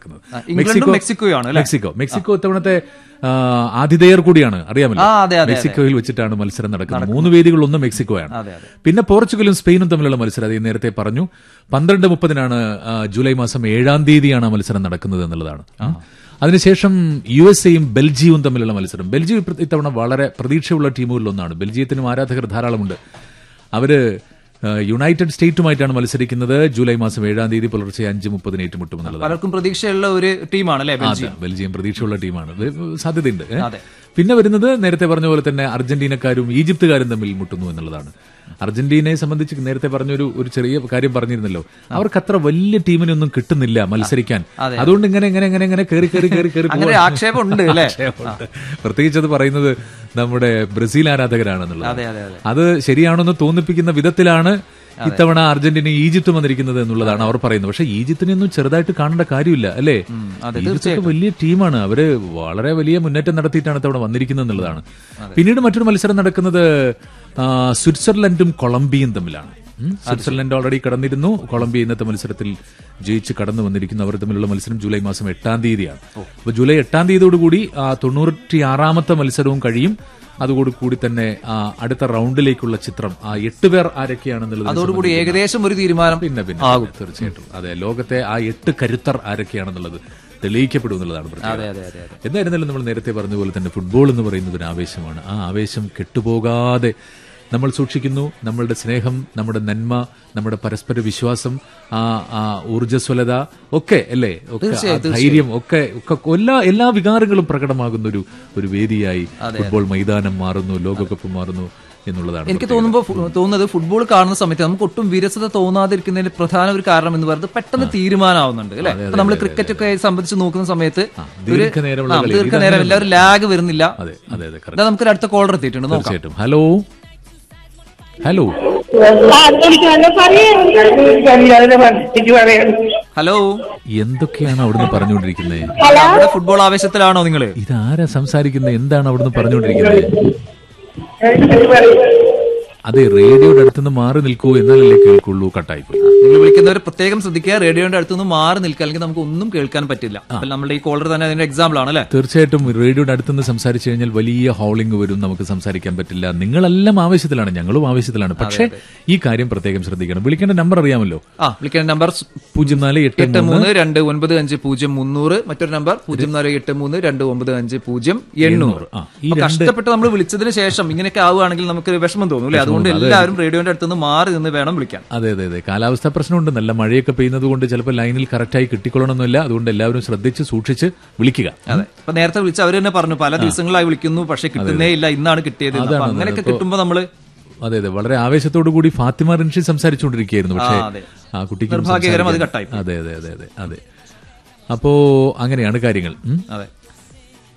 നടക്കുന്നത് ഇംഗ്ലണ്ടും മെക്സിക്കോയാണ് അല്ലേ? മെക്സിക്കോ മെക്സിക്കോ ഇത്തവണത്തെ ആ, ആതിഥേയർ കൂടിയാണ് അറിയാമല്ലോ ആ, അതെ, അതെ, മെക്സിക്കോയിൽ വെച്ചിട്ടാണ് മത്സരം നടക്കുന്നത് മൂന്ന് വേദികളൊന്നും മെക്സിക്കോയാണ് അതെ, അതെ. പിന്നെ പോർച്ചുഗലും സ്പെയിനും തമ്മിലുള്ള മത്സരം അത് ഞാൻ നേരത്തെ പറഞ്ഞു പന്ത്രണ്ട് മുപ്പതിനാണ് ആ, ജൂലൈ മാസം ഏഴാം തീയതിയാണ് ആ മത്സരം നടക്കുന്നത് എന്നുള്ളതാണ് ഉം. അതിനുശേഷം യു എസ് എയും ബെൽജിയവും തമ്മിലുള്ള മത്സരം ബെൽജിയം ഇപ്പ- ഇത്തവണ വളരെ പ്രതീക്ഷയുള്ള ടീമുകളിലൊന്നാണ് ബെൽജിയത്തിനും ആരാധകർ ധാരാളമുണ്ട് അവര് ആ, യുണൈറ്റഡ് സ്റ്റേറ്റുമായിട്ടാണ് മത്സരിക്കുന്നത് ജൂലൈ മാസം ഏഴാം തീയതി പുലർച്ചെ അഞ്ച് മുപ്പതിന് ഏറ്റുമുട്ടും എന്നുള്ളത് പലർക്കും പ്രതീക്ഷയുള്ള ഒരു ടീമാണ് അല്ലേ ബെൽജിയം അതെ, ബെൽജിയം പ്രതീക്ഷയുള്ള ടീമാണ് വെ- സാധ്യതയുണ്ട് ഏ? അതെ. പിന്നെ വരുന്നത് നേരത്തെ പറഞ്ഞ പോലെ തന്നെ അർജന്റീനക്കാരും ഈജിപ്തുകാരും തമ്മിൽ മുട്ടുന്നു എന്നുള്ളതാണ് അർജന്റീനയെ സംബന്ധിച്ച് നേരത്തെ പറഞ്ഞൊരു ഒരു ചെറിയ കാര്യം പറഞ്ഞിരുന്നല്ലോ അവർക്ക് അത്ര വലിയ ടീമിനൊന്നും കിട്ടുന്നില്ല മത്സരിക്കാൻ അതുകൊണ്ട് ഇങ്ങനെ ഇങ്ങനെ ഇങ്ങനെ ഇങ്ങനെ കയറി കയറി കയറി കയറി അങ്ങനെ പോവാ. ആക്ഷേപം ഉണ്ട് അല്ലേ ആക്ഷേപമുണ്ട്. പ്രത്യേകിച്ച് അത് പറയുന്നത് നമ്മുടെ ബ്രസീൽ ആരാധകരാണെന്നുള്ളത് അതെ അതെ അതെ അത് ശരിയാണെന്ന് തോന്നിപ്പിക്കുന്ന വിധത്തിലാണ് ഇത്തവണ അർജന്റീന ഈജിപ്ത് വന്നിരിക്കുന്നത് എന്നുള്ളതാണ് അവർ പറയുന്നത് പക്ഷെ ഈജിപ്തിനെയൊന്നും ചെറുതായിട്ട് കാണേണ്ട കാര്യമില്ല അല്ലേ അതെ, ഈജിപ്ത് ഒക്കെ വലിയ ടീമാണ് അവര് വളരെ വലിയ മുന്നേറ്റം നടത്തിയിട്ടാണ് ഇത്തവണ വന്നിരിക്കുന്നത് എന്നുള്ളതാണ് പിന്നീട് മറ്റൊരു മത്സരം നടക്കുന്നത് ആ, സ്വിറ്റ്സർലൻഡും കൊളംബിയയും തമ്മിലാണ് ഉം. സ്വിറ്റ്സർലൻഡ് ഓൾറെഡി കടന്നിരുന്നു കൊളംബിയ ഇന്നത്തെ മത്സരത്തിൽ ജയിച്ച് കടന്നു വന്നിരിക്കുന്നു അവർ തമ്മിലുള്ള മത്സരം ജൂലൈ മാസം എട്ടാം തീയതിയാണ് അപ്പൊ ജൂലൈ എട്ടാം തീയതിയോടുകൂടി ആ, തൊണ്ണൂറ്റി ആറാമത്തെ മത്സരവും കഴിയും അതോടുകൂടി തന്നെ ആ, അടുത്ത റൗണ്ടിലേക്കുള്ള ചിത്രം ആ എട്ട് പേർ ആരൊക്കെയാണെന്നുള്ളത് അതോടുകൂടി ഏകദേശം ഒരു തീരുമാനം പിന്നെ പിന്നെ തീർച്ചയായിട്ടും അതെ ലോകത്തെ ആ എട്ട് കരുത്തർ ആരൊക്കെയാണെന്നുള്ളത് തെളിയിക്കപ്പെടും എന്നുള്ളതാണ് പ്രത്യേകത. അതെ അതെ അതെ അതെ എന്തായിരുന്നാലും നമ്മൾ നേരത്തെ പറഞ്ഞ പോലെ തന്നെ ഫുട്ബോൾ എന്ന് പറയുന്നത് ഒരു ആവേശമാണ് ആ ആവേശം കെട്ടുപോകാതെ നമ്മൾ സൂക്ഷിക്കുന്നു നമ്മളുടെ സ്നേഹം നമ്മുടെ നന്മ നമ്മുടെ പരസ്പര വിശ്വാസം ആ ആ ഊർജ്ജസ്വലത ഒക്കെ അല്ലേ ഒക്കെ ആ ധൈര്യം ഒക്കെ ഒക്കെ എല്ലാ എല്ലാ വികാരങ്ങളും പ്രകടമാകുന്ന ഒരു ഒരു വേദിയായി ഫുട്ബോൾ മൈതാനം മാറുന്നു ലോകകപ്പ് മാറുന്നു എന്നുള്ളതാണ് എനിക്ക് തോന്നുമ്പോൾ ഫു- തോന്നുന്നത് ഫുട്ബോൾ കാണുന്ന സമയത്ത് നമുക്ക് ഒട്ടും വിരസത തോന്നാതിരിക്കുന്നതിന് പ്രധാന ഒരു കാരണം എന്ന് പറയുന്നത് പെട്ടെന്ന് തീരുമാനമാവുന്നുണ്ട് അല്ലെ നമ്മൾ ക്രിക്കറ്റ് ഒക്കെ സംബന്ധിച്ച് നോക്കുന്ന സമയത്ത് ഒരു ദീർഘനേരമുള്ള ആ, കളി. ദീർഘനേരം എല്ലാവരും ലാഗ് വരുന്നില്ല അതെ അതെ അതെ correct. ഇതാ നമുക്കൊരു അടുത്ത കോളർ എത്തിയിട്ടുണ്ട് നോക്കാം തീർച്ചയായിട്ടും ഹലോ ഹലോ ഹലോ എന്തൊക്കെയാണ് അവിടുന്ന് പറഞ്ഞുകൊണ്ടിരിക്കുന്നത് നമ്മുടെ ഫുട്ബോൾ ആവേശത്തിലാണോ നിങ്ങള് ഇതാരാ സംസാരിക്കുന്നത് എന്താണ് അവിടുന്ന് പറഞ്ഞുകൊണ്ടിരിക്കുന്നത് അതെ റേഡിയോയുടെ അടുത്തുനിന്ന് മാറി നിൽക്കൂ എന്നാലല്ലേ കേൾക്കുള്ളൂ കട്ടായിപ്പോയി നിങ്ങൾ വിളിക്കുന്നവർ പ്രത്യേകം ശ്രദ്ധിക്കുക റേഡിയോയുടെ അടുത്തുനിന്ന് മാറി നിൽക്കുക അല്ലെങ്കിൽ നമുക്ക് ഒന്നും കേൾക്കാൻ പറ്റില്ല അപ്പൊ നമ്മുടെ ഈ കോളർ തന്നെ അതിന്റെ എക്സാമ്പിൾ ആണ് അല്ലെ തീർച്ചയായിട്ടും റേഡിയോയുടെ അടുത്തുനിന്ന് സംസാരിച്ചു കഴിഞ്ഞാൽ വലിയ ഹൗളിംഗ് വരും നമുക്ക് സംസാരിക്കാൻ പറ്റില്ല നിങ്ങളെല്ലാം ആവശ്യത്തിലാണ് ഞങ്ങളും ആവശ്യത്തിലാണ് പക്ഷേ ഈ കാര്യം പ്രത്യേകം ശ്രദ്ധിക്കണം വിളിക്കേണ്ട നമ്പർ അറിയാമല്ലോ ആ വിളിക്കുന്ന നമ്പർ പൂജ്യം നാല് എട്ട് എട്ട് മൂന്ന് രണ്ട് ഒൻപത് അഞ്ച് പൂജ്യം മുന്നൂറ് മറ്റൊരു നമ്പർ പൂജ്യം നാല് എട്ട് മൂന്ന് രണ്ട് ഒമ്പത് അഞ്ച് പൂജ്യം എണ്ണൂറ് ആ, ഈ അപ്പൊ കഷ്ടപ്പെട്ട് നമ്മൾ വിളിച്ചതിന് ശേഷം ഇങ്ങനെയൊക്കെ ആവുകയാണെങ്കിൽ നമുക്ക് വിഷമം തോന്നും അല്ലെ അതുകൊണ്ട് എല്ലാവരും റേഡിയോന്റെ അടുത്തുനിന്ന് മാറി നിന്ന് വേണം വിളിക്കാൻ അതെ അതെ അതെ കാലാവസ്ഥാ പ്രശ്നമുണ്ട് നല്ല മഴയൊക്കെ പെയ്യുന്നത് കൊണ്ട് ചിലപ്പോൾ ലൈനിൽ കറക്റ്റായി കിട്ടിക്കൊള്ളണമെന്നില്ല അതുകൊണ്ട് എല്ലാവരും ശ്രദ്ധിച്ച് സൂക്ഷിച്ച് വിളിക്കുക അതെ അപ്പൊ നേരത്തെ വിളിച്ച അവർ തന്നെ പറഞ്ഞു പല ദിവസങ്ങളായി വിളിക്കുന്നു പക്ഷെ കിട്ടുന്നേ ഇല്ല ഇന്നാണ് കിട്ടിയത് എന്ന്. അപ്പൊ അങ്ങനെയൊക്കെ കിട്ടുമ്പോ നമ്മള് അതെ അതെ വളരെ ആവേശത്തോടു കൂടി ഫാത്തിമ റിൻഷി സംസാരിച്ചുകൊണ്ടിരിക്കുകയായിരുന്നു പക്ഷേ ആ, അതെ. ആ കുട്ടിക്ക് നിർഭാഗ്യകരം അത് സംസാരിക്കാൻ- കട്ടായി അതെ അതെ അതെ അതെ അതെ അപ്പോ അങ്ങനെയാണ് കാര്യങ്ങൾ ഉം. അതെ